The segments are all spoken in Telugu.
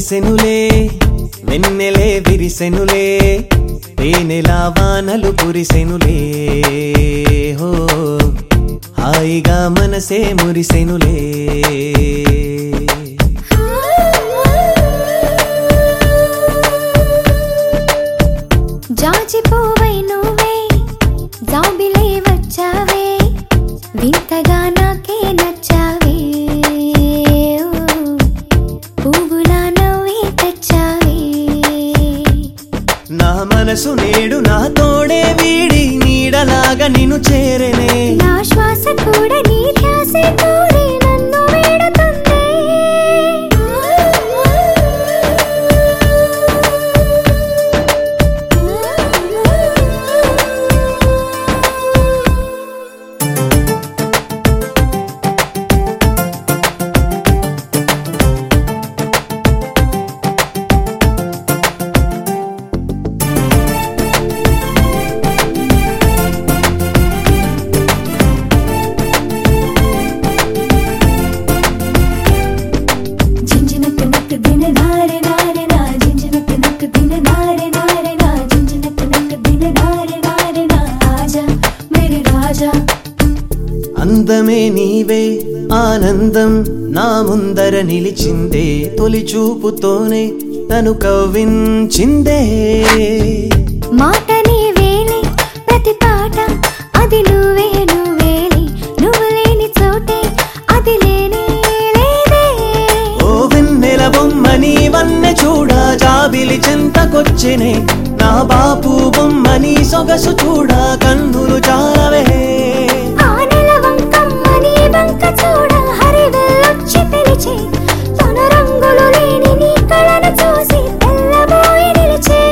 మెరిసెనులే వెన్నెలే విరిసెనులే తేనెలా వానలు కురిసెనులే హో హాయిగా మనసే మురిసెనులే జాజిపోవై నువ్వే జాబిలై వచ్చావే వింతగా నాకే నచ్చావే ఓ, పువ్వులా నవ్వే తెచ్చావే నా మనసు నేడు నా తోడే వీడి నీడలాగా నిన్ను చేరనే నా శ్వాస కూడా నీ ధ్యాసే కోరి నన్ను వేడుతుంది జింజినకు నక్కు దిన నారే నారే నా జింజినకు నక్కు దిన నారే నారే నా జింజినకు నక్కు దిన నారే నారే నా ఆజా మేరే రాజా అందమే నీవే ఆనందం నా ముందర నిలిచిందే తొలి చూపుతోనే తను కవ్వించిందే మాట నీ వేలే ప్రతి పాట అది నువ్వే నువ్వేలే నువ్వు లేని చోటే అది లేనే లేదే ఓ వెన్నెల బొమ్మ నీ వన్నె చూడ జాబిలి చెంతకొచ్చినే నా బాపు బొమ్మ నీ సొగసు చూడ కన్నులు చాలవే ఆ నెల వంకమ్మ నీ వంక చూడ హరివెల్లొచ్చి పిలిచే తన రంగులు లేని నీ కళను చూసి తెల్లబోయి నిలిచే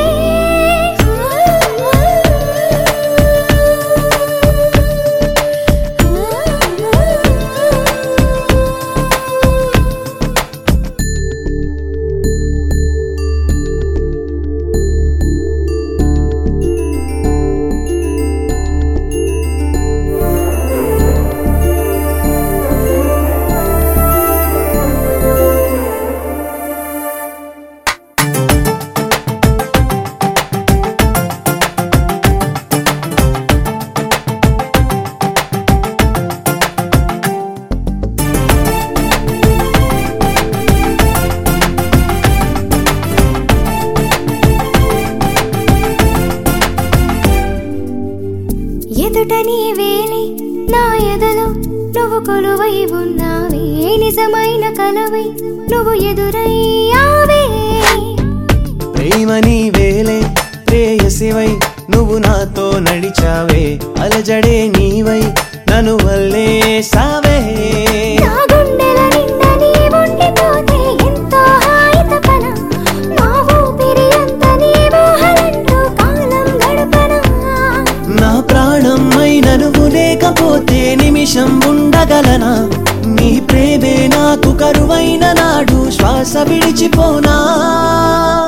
ఎదుట నీ వేలి నా ఎదలో నువ్వు కొలువై ఉన్నావే నిజమైన కలవై నువ్వు ఎదురయ్యావే ప్రేమ నీ వేలే ప్రేయసివై నువ్వు నాతో నడిచావే అలజడే నీవై నన్ను వల్లే సావే నా గుండెల నిండా నీ ఉండిపోతే ఎంతో హాయి తపన నా ఊపిరి అంత నీ ఊహలంటూ కాలం గడపనా నా ప్రాణమై నువ్వు లేకపోతే నిమిషం ఉండగలనా నీ ప్రేమే నాకు కరువైన నాడు శ్వాస విడిచిపోనా